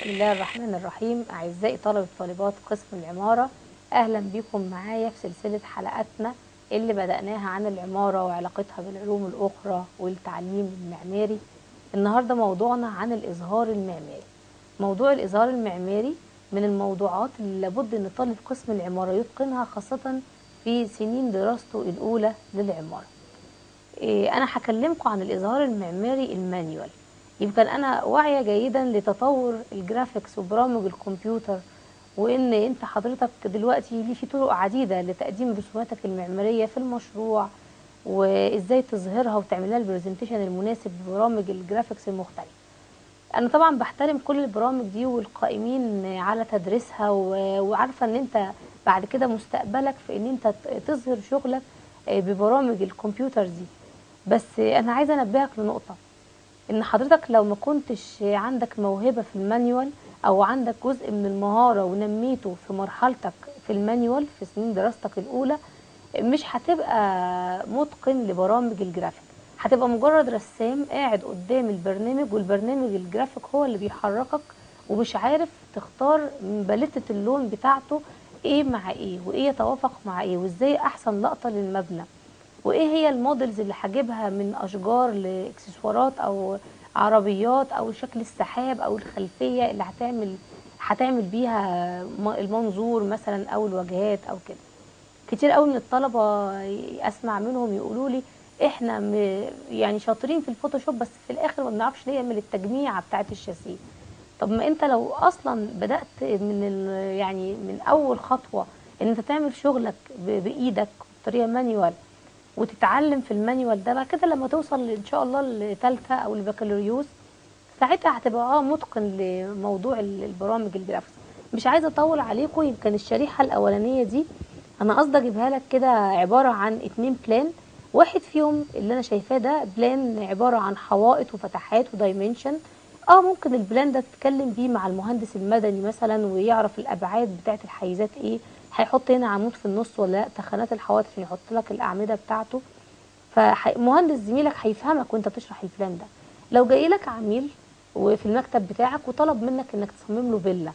بسم الله الرحمن الرحيم أعزائي طلبة طالبات قسم العمارة أهلا بكم معايا في سلسلة حلقاتنا اللي بدأناها عن العمارة وعلاقتها بالعلوم الأخرى والتعليم المعماري النهاردة موضوعنا عن الإظهار المعماري موضوع الإظهار المعماري من الموضوعات اللي لابد أن طالب قسم العمارة يتقنها خاصة في سنين دراسته الأولى للعمارة إيه، أنا هكلمكم عن الإظهار المعماري المانيوال يمكن انا واعيه جيدا لتطور الجرافيكس وبرامج الكمبيوتر وان انت حضرتك دلوقتي ليه في طرق عديده لتقديم رسوماتك المعماريه في المشروع وازاي تظهرها وتعمل لها البرزنتيشن المناسب ببرامج الجرافيكس المختلفه انا طبعا بحترم كل البرامج دي والقائمين على تدريسها و- وعارفه ان انت بعد كده مستقبلك في ان انت ت- تظهر شغلك ببرامج الكمبيوتر دي بس انا عايزه انبهك لنقطه ان حضرتك لو ما كنتش عندك موهبة في المانيوال او عندك جزء من المهارة ونميته في مرحلتك في المانيوال في سنين دراستك الاولى مش هتبقى متقن لبرامج الجرافيك هتبقى مجرد رسام قاعد قدام البرنامج والبرنامج الجرافيك هو اللي بيحركك ومش عارف تختار من باليتة اللون بتاعته ايه مع ايه وايه يتوافق مع ايه وازاي احسن لقطة للمبنى وايه هي المودلز اللي هجيبها من اشجار لاكسسوارات او عربيات او شكل السحاب او الخلفيه اللي هتعمل هتعمل بيها م- المنظور مثلا او الواجهات او كده كتير قوي من الطلبه اسمع منهم يقولوا لي احنا م- يعني شاطرين في الفوتوشوب بس في الاخر ما بنعرفش نعمل التجميعه بتاعه الشاسيه طب ما انت لو اصلا بدات من ال- يعني من اول خطوه ان انت تعمل شغلك ب- بايدك بطريقه مانيوال وتتعلم في المانيوال ده بعد كده لما توصل ان شاء الله لتالتة او البكالوريوس ساعتها هتبقى اه متقن لموضوع ال- البرامج الجرافيكس مش عايزه اطول عليكم يمكن الشريحه الاولانيه دي انا قصدي اجيبها لك كده عباره عن اتنين بلان واحد فيهم اللي انا شايفاه ده بلان عباره عن حوائط وفتحات ودايمنشن اه ممكن البلان ده تتكلم بيه مع المهندس المدني مثلا ويعرف الابعاد بتاعه الحيزات ايه هيحط هنا عمود في النص ولا لا تخانات الحوائط عشان يحط لك الاعمده بتاعته فمهندس زميلك هيفهمك وانت بتشرح البلان ده لو جاي لك عميل وفي المكتب بتاعك وطلب منك انك تصمم له فيلا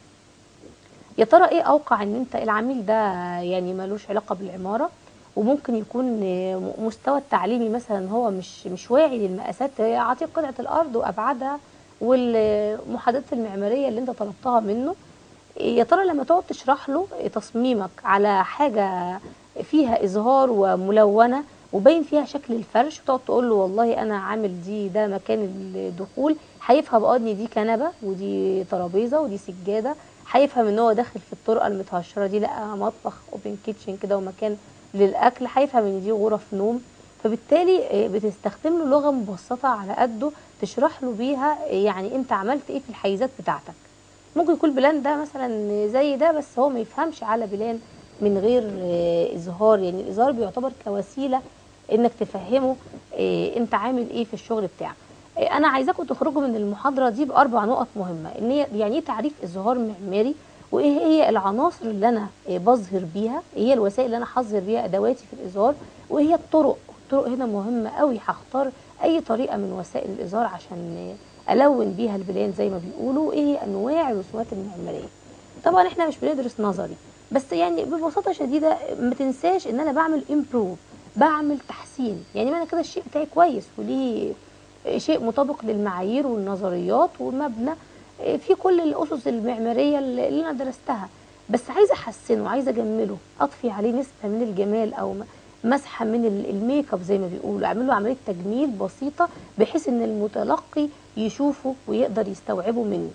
يا ترى ايه اوقع ان انت العميل ده يعني ملوش علاقه بالعماره وممكن يكون آه، مستوى التعليمي مثلا هو مش مش واعي للمقاسات هي اعطيه قطعه الارض وابعادها والمحاضرات المعماريه اللي انت طلبتها منه يا ترى لما تقعد تشرح له تصميمك على حاجه فيها ازهار وملونه وباين فيها شكل الفرش وتقعد تقول له والله انا عامل دي ده مكان الدخول هيفهم اه ان دي كنبه ودي ترابيزه ودي سجاده هيفهم ان هو داخل في الطرقه المتهشره دي لا مطبخ اوبن كيتشن كده ومكان للاكل هيفهم ان دي غرف نوم فبالتالي آه، بتستخدم له لغه مبسطه على قده تشرح له بيها آه، يعني انت عملت ايه في الحيزات بتاعتك ممكن يكون بلان ده مثلا زي ده بس هو ما يفهمش على بلان من غير آه، اظهار يعني الاظهار بيعتبر كوسيله انك تفهمه آه، انت عامل ايه في الشغل بتاعك آه، انا عايزاكم تخرجوا من المحاضره دي باربع نقط مهمه ان هي يعني ايه تعريف اظهار معماري وايه هي العناصر اللي انا آه، بظهر بيها ايه هي الوسائل اللي انا هظهر بيها ادواتي في الاظهار وايه هي الطرق الطرق هنا مهمه قوي هختار اي طريقه من وسائل الاظهار عشان آه، الون بيها البلان زي ما بيقولوا ايه هي انواع الرسومات المعماريه طبعا احنا مش بندرس نظري بس يعني ببساطه شديده ما تنساش ان انا بعمل امبروف بعمل تحسين يعني ما انا كده الشيء بتاعي كويس وليه شيء مطابق للمعايير والنظريات والمبنى في كل الاسس المعماريه اللي اللي انا درستها بس عايزه احسنه عايزه اجمله اضفي عليه نسبه من الجمال او م- مسحه من ال- الميك اب زي ما بيقولوا اعمل له عمليه تجميل بسيطه بحيث ان المتلقي يشوفه ويقدر يستوعبه مني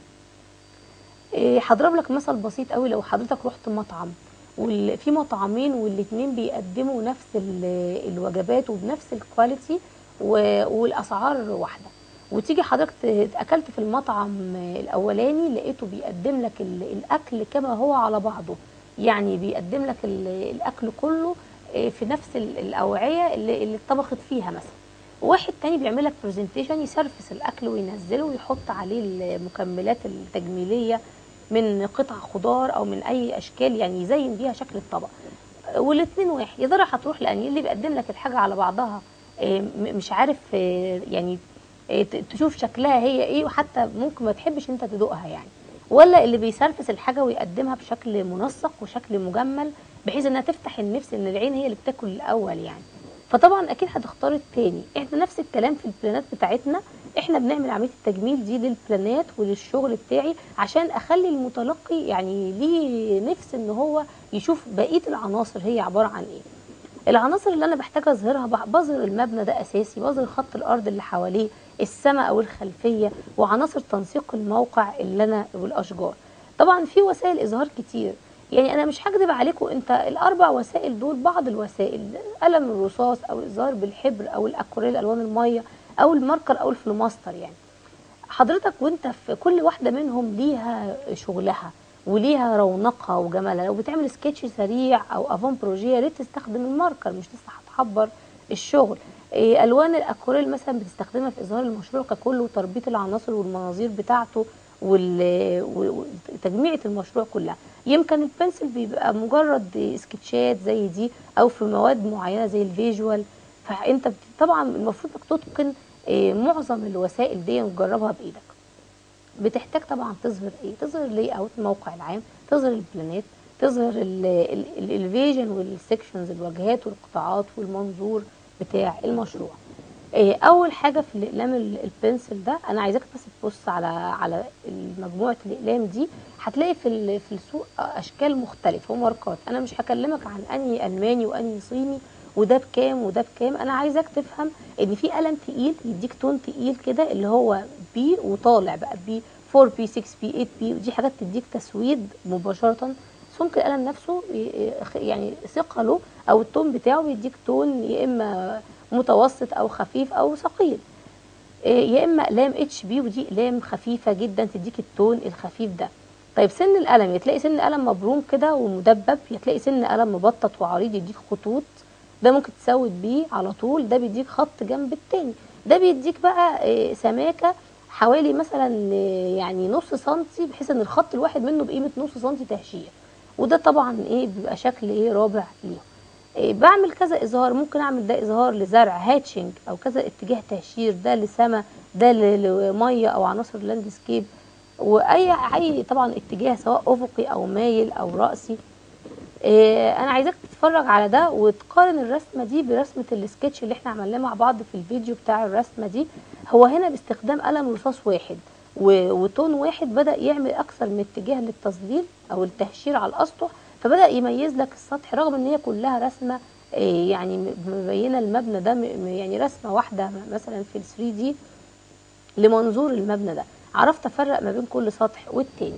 إيه، هضرب لك مثل بسيط قوي لو حضرتك رحت مطعم وفي مطعمين والاتنين بيقدموا نفس ال- الوجبات وبنفس الكواليتي و- والاسعار واحده وتيجي حضرتك ت- اكلت في المطعم الاولاني لقيته بيقدم لك ال- الاكل كما هو على بعضه يعني بيقدم لك ال- الاكل كله إيه، في نفس ال- الاوعيه اللي اللي اتطبخت فيها مثلا واحد تاني بيعمل لك برزنتيشن يسرفس الاكل وينزله ويحط عليه المكملات التجميليه من قطع خضار او من اي اشكال يعني يزين بيها شكل الطبق والاثنين واحد يا ترى هتروح لاني اللي بيقدم لك الحاجه على بعضها آه، م- مش عارف آه، يعني آه، ت- تشوف شكلها هي ايه وحتى ممكن ما تحبش انت تدوقها يعني ولا اللي بيسرفس الحاجه ويقدمها بشكل منسق وشكل مجمل بحيث انها تفتح النفس ان العين هي اللي بتاكل الاول يعني فطبعا اكيد هتختار التاني احنا نفس الكلام في البلانات بتاعتنا احنا بنعمل عمليه التجميل دي للبلانات وللشغل بتاعي عشان اخلي المتلقي يعني ليه نفس ان هو يشوف بقيه العناصر هي عباره عن ايه العناصر اللي انا بحتاج اظهرها بح- بظهر المبنى ده اساسي بظهر خط الارض اللي حواليه السماء او الخلفيه وعناصر تنسيق الموقع اللي انا والاشجار طبعا في وسائل اظهار كتير يعني انا مش هكذب عليكم انت الاربع وسائل دول بعض الوسائل قلم الرصاص او الازهار بالحبر او الاكوريل الوان الميه او الماركر او الفلوماستر يعني حضرتك وانت في كل واحده منهم ليها شغلها وليها رونقها وجمالها لو بتعمل سكتش سريع او افون بروجيه يا ريت تستخدم الماركر مش لسه هتحبر الشغل إيه، الوان الاكوريل مثلا بتستخدمها في اظهار المشروع ككل وتربيط العناصر والمناظير بتاعته وال- و- وتجميعة المشروع كلها يمكن البنسل بيبقى مجرد سكتشات زي دي او في مواد معينه زي الفيجوال فانت بت- طبعا المفروض انك تتقن إيه، معظم الوسائل دي وتجربها بايدك بتحتاج طبعا تظهر ايه تظهر لي اوت الموقع العام تظهر البلانات تظهر الفيجن والسكشنز الواجهات والقطاعات والمنظور بتاع المشروع إيه، اول حاجه في الاقلام ال- البنسل ده انا عايزاك بس تبص على على مجموعه الاقلام دي هتلاقي في ال- في السوق اشكال مختلفه وماركات انا مش هكلمك عن انهي الماني وانهي صيني وده بكام وده بكام انا عايزاك تفهم ان في قلم تقيل يديك تون تقيل كده اللي هو بي وطالع بقى بي 4 بي 6 بي 8 بي ودي حاجات تديك تسويد مباشره سمك القلم نفسه ي- يعني ثقله او التون بتاعه بيديك تون يا اما متوسط او خفيف او ثقيل إيه، يا اما اقلام اتش بي ودي اقلام خفيفه جدا تديك التون الخفيف ده طيب سن القلم يا تلاقي سن قلم مبروم كده ومدبب يا تلاقي سن قلم مبطط وعريض يديك خطوط ده ممكن تسود بيه على طول ده بيديك خط جنب التاني ده بيديك بقى إيه، سماكه حوالي مثلا إيه، يعني نص سنتي بحيث ان الخط الواحد منه بقيمه نص سنتي تهشير وده طبعا ايه بيبقى شكل ايه رابع ليهم إيه، بعمل كذا اظهار ممكن اعمل ده اظهار لزرع هاتشنج او كذا اتجاه تهشير ده لسما ده ل- لميه او عناصر لاندسكيب واي اي طبعا اتجاه سواء افقي او مايل او راسي إيه، انا عايزاك تتفرج على ده وتقارن الرسمه دي برسمه السكتش اللي احنا عملناه مع بعض في الفيديو بتاع الرسمه دي هو هنا باستخدام قلم رصاص واحد و- وتون واحد بدا يعمل اكثر من اتجاه للتظليل او التهشير على الاسطح فبدا يميز لك السطح رغم ان هي كلها رسمه إيه، يعني م- مبينه المبنى ده م- م- يعني رسمه واحده مثلا في ال 3 دي لمنظور المبنى ده عرفت افرق ما بين كل سطح والتاني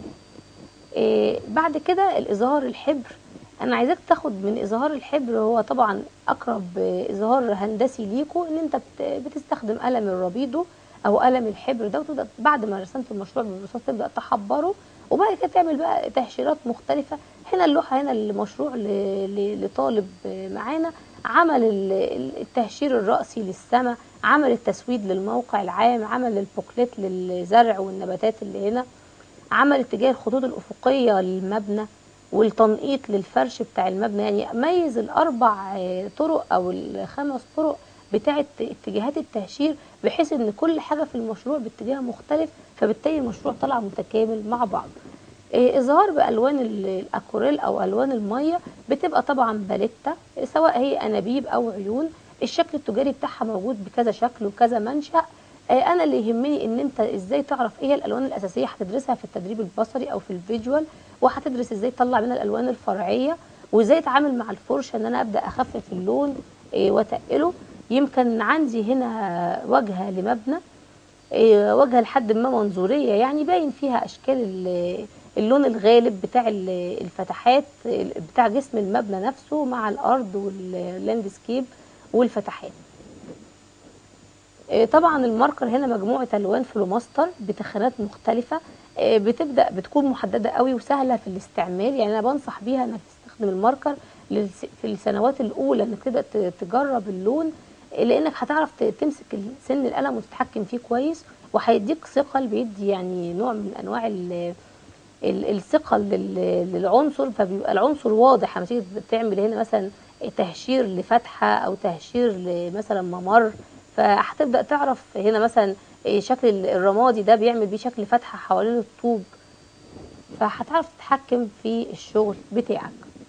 إيه بعد كده الازهار الحبر انا عايزاك تاخد من ازهار الحبر هو طبعا اقرب آه، ازهار هندسي ليكو ان انت بت- بتستخدم قلم الربيدو او قلم الحبر ده وتبدا بعد ما رسمت المشروع بالرصاص تبدا تحبره وبعد كده تعمل بقى تهشيرات مختلفه هنا اللوحه هنا المشروع ل- ل- لطالب آه، معانا عمل ال- ال- التهشير الرأسي للسماء عمل التسويد للموقع العام عمل البوكليت للزرع والنباتات اللي هنا عمل اتجاه الخطوط الأفقية للمبنى والتنقيط للفرش بتاع المبنى يعني ميز الأربع آه، طرق أو الخمس طرق بتاعة اتجاهات التهشير بحيث إن كل حاجة في المشروع باتجاه مختلف فبالتالي المشروع طلع متكامل مع بعض إيه، اظهار بالوان ال- الاكوريل او الوان الميه بتبقى طبعا باليتا سواء هي انابيب او عيون الشكل التجاري بتاعها موجود بكذا شكل وكذا منشا آه، انا اللي يهمني ان انت ازاي تعرف ايه هي الالوان الاساسيه هتدرسها في التدريب البصري او في الفيجوال وهتدرس ازاي تطلع منها الالوان الفرعيه وازاي اتعامل مع الفرشه ان انا ابدا اخفف اللون آه، واتقله يمكن عندي هنا واجهه لمبنى إيه، واجهه لحد ما منظوريه يعني باين فيها اشكال ال- اللون الغالب بتاع ال- الفتحات ال- بتاع جسم المبنى نفسه مع الارض واللاندسكيب والفتحات إيه، طبعا الماركر هنا مجموعه الوان فلوماستر بتخانات مختلفه إيه، بتبدا بتكون محدده قوي وسهله في الاستعمال يعني انا بنصح بيها انك تستخدم الماركر للس- في السنوات الاولى انك تبدا ت- تجرب اللون لانك هتعرف ت- تمسك سن القلم وتتحكم فيه كويس وهيديك ثقل بيدي يعني نوع من انواع ال- ال- الثقل لل- للعنصر فبيبقى العنصر واضح لما تيجي تعمل هنا مثلا تهشير لفتحه او تهشير لمثلا ممر فهتبدا تعرف هنا مثلا شكل الرمادي ده بيعمل بيه شكل فتحه حوالين الطوب فهتعرف تتحكم في الشغل بتاعك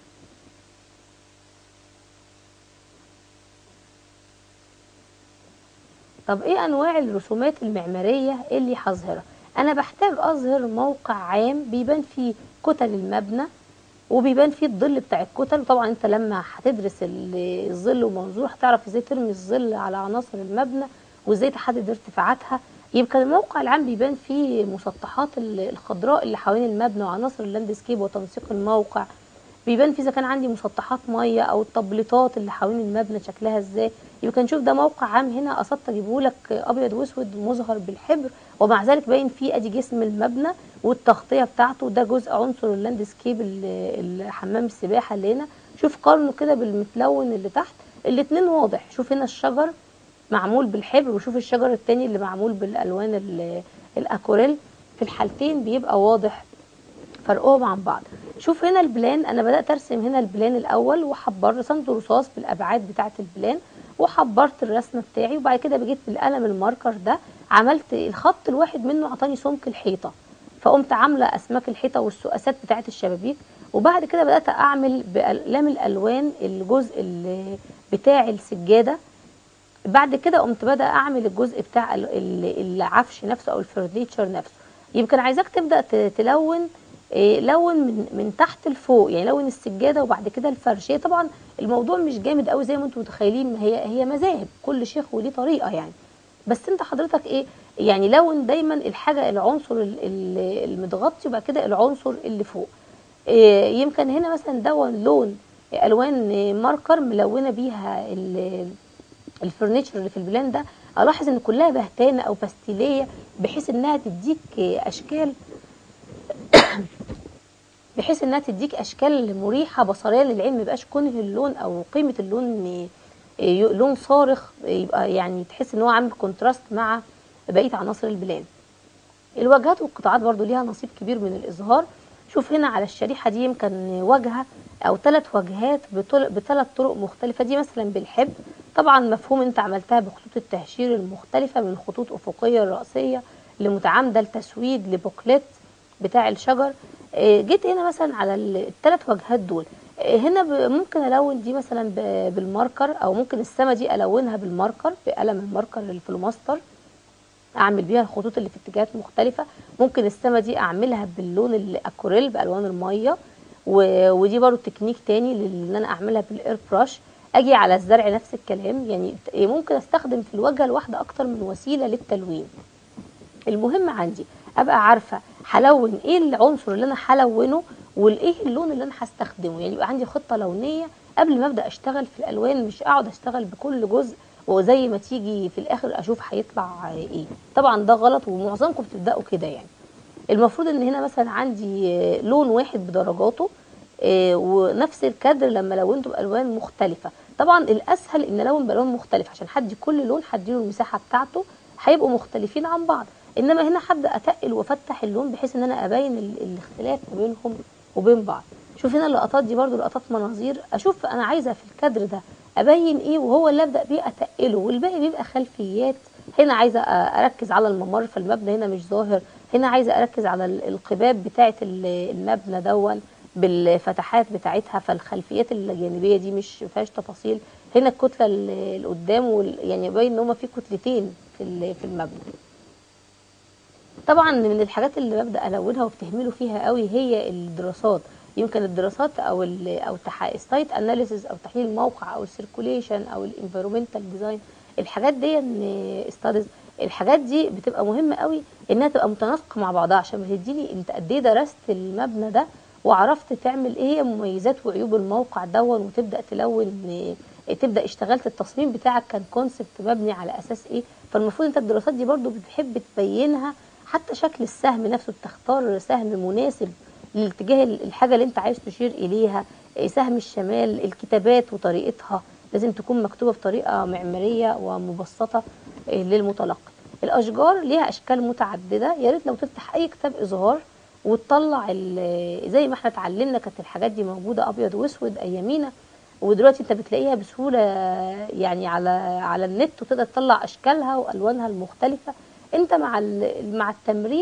طب ايه انواع الرسومات المعماريه اللي هظهرها انا بحتاج اظهر موقع عام بيبان فيه كتل المبنى وبيبان فيه الظل بتاع الكتل وطبعا انت لما هتدرس ال- الظل ومنظور هتعرف ازاي ترمي الظل على عناصر المبنى وازاي تحدد ارتفاعاتها يبقى الموقع العام بيبان فيه مسطحات ال- الخضراء اللي حوالين المبنى وعناصر اللاندسكيب وتنسيق الموقع بيبان فيه اذا كان عندي مسطحات ميه او التبليطات اللي حوالين المبنى شكلها ازاي يبقى نشوف ده موقع عام هنا قصدت اجيبه لك ابيض واسود مظهر بالحبر ومع ذلك باين فيه ادي جسم المبنى والتغطيه بتاعته ده جزء عنصر اللاندسكيب ال- ال- حمام السباحه اللي هنا شوف قارنه كده بالمتلون اللي تحت الاتنين واضح شوف هنا الشجر معمول بالحبر وشوف الشجر التاني اللي معمول بالالوان ال- الاكوريل في الحالتين بيبقى واضح فرقهم عن بعض شوف هنا البلان انا بدات ارسم هنا البلان الاول وحبر رسمت رصاص بالابعاد بتاعه البلان وحبرت الرسم بتاعي وبعد كده بجيت بالقلم الماركر ده عملت الخط الواحد منه عطاني سمك الحيطه فقمت عامله اسماك الحيطه والسقاسات بتاعه الشبابيك وبعد كده بدات اعمل باقلام الالوان الجزء ال- بتاع السجاده بعد كده قمت بدا اعمل الجزء بتاع ال- ال- العفش نفسه او الفرنيتشر نفسه يمكن عايزاك تبدا ت- تلون إيه، لون من من تحت لفوق يعني لون السجاده وبعد كده الفرش هي طبعا الموضوع مش جامد قوي زي ما انتم متخيلين ما هي هي مذاهب كل شيخ وليه طريقه يعني بس انت حضرتك ايه يعني لون دايما الحاجه العنصر ال- ال- المتغطي وبعد كده العنصر اللي فوق إيه، يمكن هنا مثلا دون لون الوان إيه، ماركر ملونه بيها ال- الفرنيتشر اللي في البلان ده الاحظ ان كلها بهتانه او باستيليه بحيث انها تديك اشكال بحيث انها تديك اشكال مريحه بصريا للعين ما يبقاش كونه اللون او قيمه اللون ي- لون صارخ يبقى يعني تحس ان هو عامل كونتراست مع بقيه عناصر البلان الواجهات والقطاعات برضو ليها نصيب كبير من الإظهار شوف هنا على الشريحة دي يمكن واجهة أو ثلاث واجهات بطل- بثلاث طرق مختلفة دي مثلا بالحب طبعا مفهوم انت عملتها بخطوط التهشير المختلفة من خطوط أفقية رأسية لمتعامدة لتسويد لبوكليت بتاع الشجر آه، جيت هنا مثلا على الثلاث واجهات دول آه، هنا ب- ممكن الون دي مثلا ب- بالماركر او ممكن السما دي الونها بالماركر بقلم الماركر الفلوماستر اعمل بيها الخطوط اللي في اتجاهات مختلفه ممكن السما دي اعملها باللون الاكوريل بالوان الميه و... ودي برضو تكنيك تاني لل- ان انا اعملها بالاير براش اجي على الزرع نفس الكلام يعني ت- ممكن استخدم في الواجهه الواحده اكتر من وسيله للتلوين المهم عندي ابقى عارفه هلون ايه العنصر اللي انا هلونه والايه اللون اللي انا هستخدمه يعني يبقى عندي خطه لونيه قبل ما ابدا اشتغل في الالوان مش اقعد اشتغل بكل جزء وزي ما تيجي في الاخر اشوف هيطلع ايه طبعا ده غلط ومعظمكم بتبداوا كده يعني المفروض ان هنا مثلا عندي آه، لون واحد بدرجاته آه، ونفس الكادر لما لونته بالوان مختلفه طبعا الاسهل ان الون بالوان مختلفه عشان حد كل لون هديله المساحه بتاعته هيبقوا مختلفين عن بعض انما هنا هبدا اتقل وافتح اللون بحيث ان انا ابين ال- الاختلاف ما بينهم وبين بعض شوف هنا اللقطات دي برضو لقطات مناظير اشوف انا عايزه في الكادر ده ابين ايه وهو اللي ابدا بيه اتقله والباقي بيبقى خلفيات هنا عايزه أ- اركز على الممر فالمبنى هنا مش ظاهر هنا عايزه اركز على ال- القباب بتاعه ال- المبنى دون بالفتحات بتاعتها فالخلفيات الجانبيه دي مش فيهاش تفاصيل هنا الكتله ال- اللي قدام وال- يعني باين ان هما في كتلتين في ال- في المبنى طبعا من الحاجات اللي ببدا الونها وبتهملوا فيها قوي هي الدراسات يمكن الدراسات او ال او السايت اناليسيز او تحليل الموقع او السيركوليشن او الانفيرومنتال ديزاين الحاجات دي ستاديز الحاجات دي بتبقى مهمه قوي انها تبقى متناسقه مع بعضها عشان بتديني انت قد ايه درست المبنى ده وعرفت تعمل ايه هي مميزات وعيوب الموقع دون وتبدا تلون آه، تبدا اشتغلت التصميم بتاعك كان كونسبت مبني على اساس ايه فالمفروض انت الدراسات دي برضو بتحب تبينها حتى شكل السهم نفسه تختار سهم مناسب للاتجاه الحاجه اللي انت عايز تشير اليها إيه، سهم الشمال الكتابات وطريقتها لازم تكون مكتوبه بطريقه معماريه ومبسطه إيه، للمتلقي الاشجار ليها اشكال متعدده يا ريت لو تفتح اي كتاب اظهار وتطلع ال- زي ما احنا اتعلمنا كانت الحاجات دي موجوده ابيض واسود ايامينا ودلوقتي انت بتلاقيها بسهوله يعني على على النت وتقدر تطلع اشكالها والوانها المختلفه انت مع ال- مع التمرين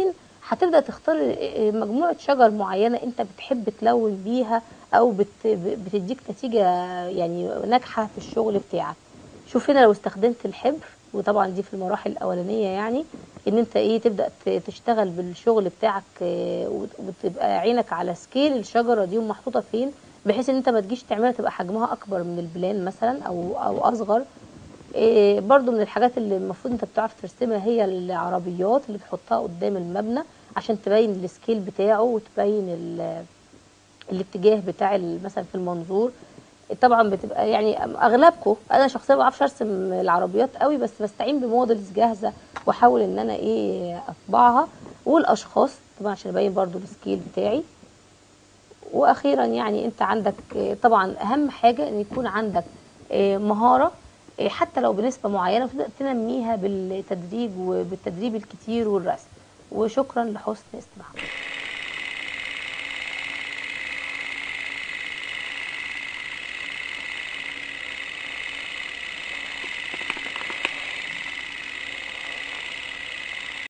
هتبدا تختار آه، مجموعه شجر معينه انت بتحب تلون بيها او بت بتديك نتيجه يعني ناجحه في الشغل بتاعك شوف هنا لو استخدمت الحبر وطبعا دي في المراحل الاولانيه يعني ان انت ايه تبدا ت- تشتغل بالشغل بتاعك آه، وت- وتبقى عينك على سكيل الشجره دي ومحطوطه فين بحيث ان انت ما تجيش تعملها تبقى حجمها اكبر من البلان مثلا او او اصغر إيه برضو من الحاجات اللي المفروض انت بتعرف ترسمها هي العربيات اللي بتحطها قدام المبنى عشان تبين السكيل بتاعه وتبين ال- الاتجاه بتاع ال- مثلا في المنظور طبعا بتبقى يعني اغلبكم انا شخصيا ما بعرفش ارسم العربيات قوي بس بستعين بموديلز جاهزه واحاول ان انا ايه اطبعها والاشخاص طبعا عشان ابين برضو السكيل بتاعي واخيرا يعني انت عندك آه، طبعا اهم حاجه ان يكون عندك آه، مهاره آه، حتى لو بنسبه معينه وتبدا تنميها بالتدريج وبالتدريب الكتير والرسم وشكرا لحسن استماعكم